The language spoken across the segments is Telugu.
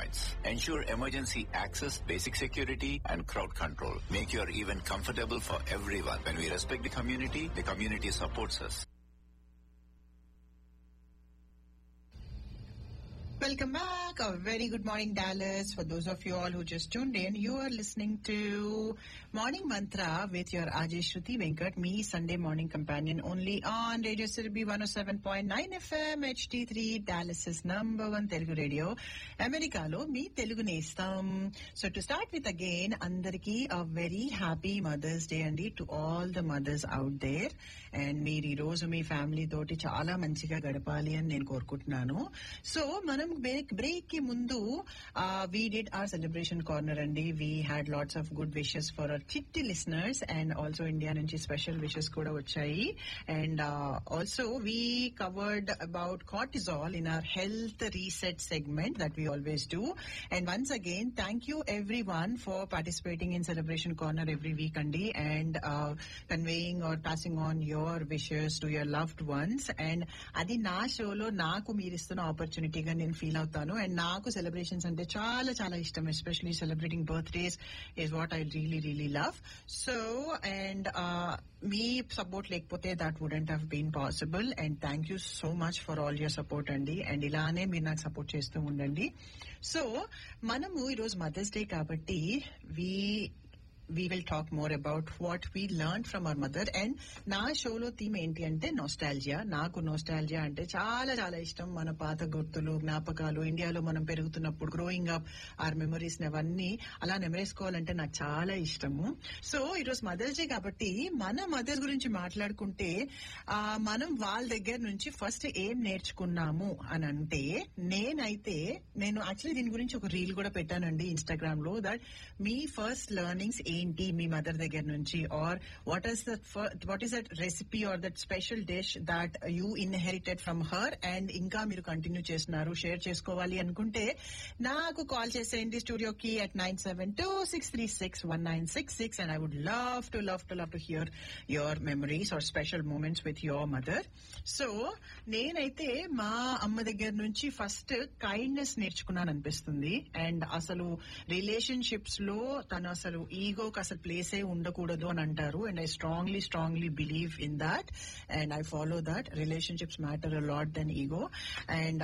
points. Ensure emergency access, basic security, and crowd control. Make your event comfortable for everyone. When we respect the community, the community supports us. Welcome back. A very good morning, Dallas. For those of you all who just tuned in, you are listening to Morning Mantra with your Ajay Shruti Venkat, me, Sunday morning companion, only on Radio Sirbi 107.9 FM, HD3, Dallas's number one Telugu radio. అమెరికాలో మీ తెలుగు నేస్తాం so to start with again అందరికి a very happy mother's day అండి to all the mothers out there and మీరు ఈ రోజు మీ ఫ్యామిలీ తోటి చాలా మంచిగా గడపాలి అని నేను కోరుకుంటున్నాను సో మనం బ్రేక్ బ్రేక్ కి ముందు we did our celebration corner అండి we had lots of good wishes for our చిట్టి లిసనర్స్ అండ్ ఆల్సో ఇండియా నుంచి స్పెషల్ విషెస్ కూడా వచ్చాయి and also we covered about cortisol in our health reset segment that we always do. And once again, thank you everyone for participating in Celebration Corner every week, Andy, and uh, conveying or passing on your wishes to your loved ones. And అది నా షోలో నాకు మీరు ఇస్తున్న ఆపర్చునిటీగా నేను ఫీల్ అవుతాను అండ్ నాకు సెలబ్రేషన్స్ అంటే చాలా చాలా ఇష్టం especially celebrating birthdays is what I really really love so and మీ సపోర్ట్ లేకపోతే that wouldn't have been possible and thank you so much for all your support అండి అండ్ ఇలానే మీరు నాకు సపోర్ట్ చేస్తూ ఉండండి సో మనము ఈరోజు మదర్స్ డే కాబట్టి we we will talk more about what we learn from our mother and నా షోలో థీమ్ ఏంటి అంటే నోస్టాలజియా నాకు నోస్టాలజియా అంటే చాలా చాలా ఇష్టం మన పాత గుర్తులు జ్ఞాపకాలు ఇండియాలో మనం పెరుగుతున్నప్పుడు గ్రోయింగ్ అప్ ఆర్ మెమరీస్ అవన్నీ అలా నెమరేసుకోవాలంటే నాకు చాలా ఇష్టము సో ఈరోజు మదర్స్ డే కాబట్టి మన మదర్ గురించి మాట్లాడుకుంటే ఆ, మనం వాళ్ళ దగ్గర నుంచి ఫస్ట్ ఏం నేర్చుకున్నాము అని అంటే నేనైతే నేను యాక్చువల్లీ దీని గురించి ఒక రీల్ కూడా పెట్టానండి ఇన్స్టాగ్రామ్ లో దట్ మీ ఫస్ట్ లెర్నింగ్స్ ఏంటి మీ మదర్ దగ్గర నుంచి or what is that what is that recipe or that special dish that you inherited from her and ఇంకా మీరు కంటిన్యూ చేస్తున్నారు షేర్ చేసుకోవాలి అనుకుంటే నాకు కాల్ చేసేయండి స్టూడియోకి at nine seven two six three six one nine six six and I would love to love to love to hear your memories or special moments with your mother so నేనైతే మా అమ్మ దగ్గర నుంచి ఫస్ట్ కైండ్నెస్ నేర్చుకున్నాను అనిపిస్తుంది అండ్ అసలు రిలేషన్షిప్స్ లో తను అసలు ఈగోకి అసలు ప్లేసే ఉండకూడదు అని అంటారు and I strongly strongly believe in that and I follow that relationships matter lot then ego and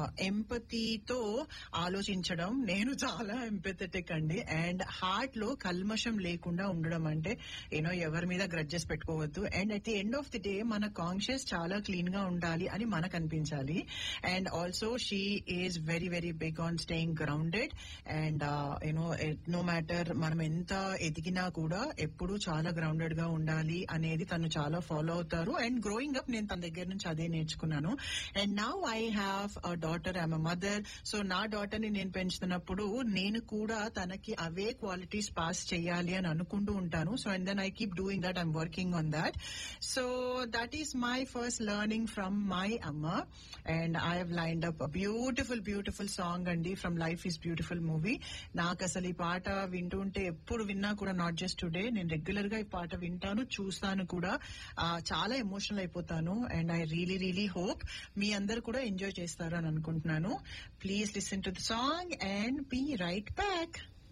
ఎంపతితో ఆలోచించడం నేను చాలా ఎంపథెటిక్ అండి అండ్ హార్ట్ లో కల్మషం లేకుండా ఉండడం అంటే యూనో ఎవరి మీద గ్రడ్జెస్ పెట్టుకోవద్దు and at the end of the day మన కాన్షియస్ చాలా క్లీన్ గా ఉండాలి అని మనకు అనిపించాలి and also she is very very big on staying grounded and you know no matter మనం ఎంత ఎదిగినా కూడా ఎప్పుడు చాలా గ్రౌండెడ్ గా ఉండాలి అనేది తను చాలా ఫాలో అవుతారు అండ్ గ్రోయింగ్ అప్ నేను తన దగ్గర నుంచి అదే నేర్చుకున్నాను and now I have a daughter I'm a mother so నా డాటర్ ని నేను పెంచుతున్నప్పుడు నేను కూడా తనకి అవే క్వాలిటీస్ పాస్ చేయాలి అని అనుకుంటూ ఉంటాను so and then I keep doing that I'm working on that so that is my first learning from my అమ్మ and I have lined up beautiful beautiful song అండి from life is beautiful movie నాకు అసలు ఈ పాట వింటుంటే ఎప్పుడు విన్నా కూడా నాట్ జస్ట్ టుడే నేను రెగ్యులర్ గా ఈ పాట వింటాను చూస్తాను కూడా ఆ, చాలా ఎమోషనల్ అయిపోతాను and I really really hope మీ అందరు కూడా ఎంజాయ్ చేస్తారు అని అనుకుంటున్నాను please listen to the song and be right back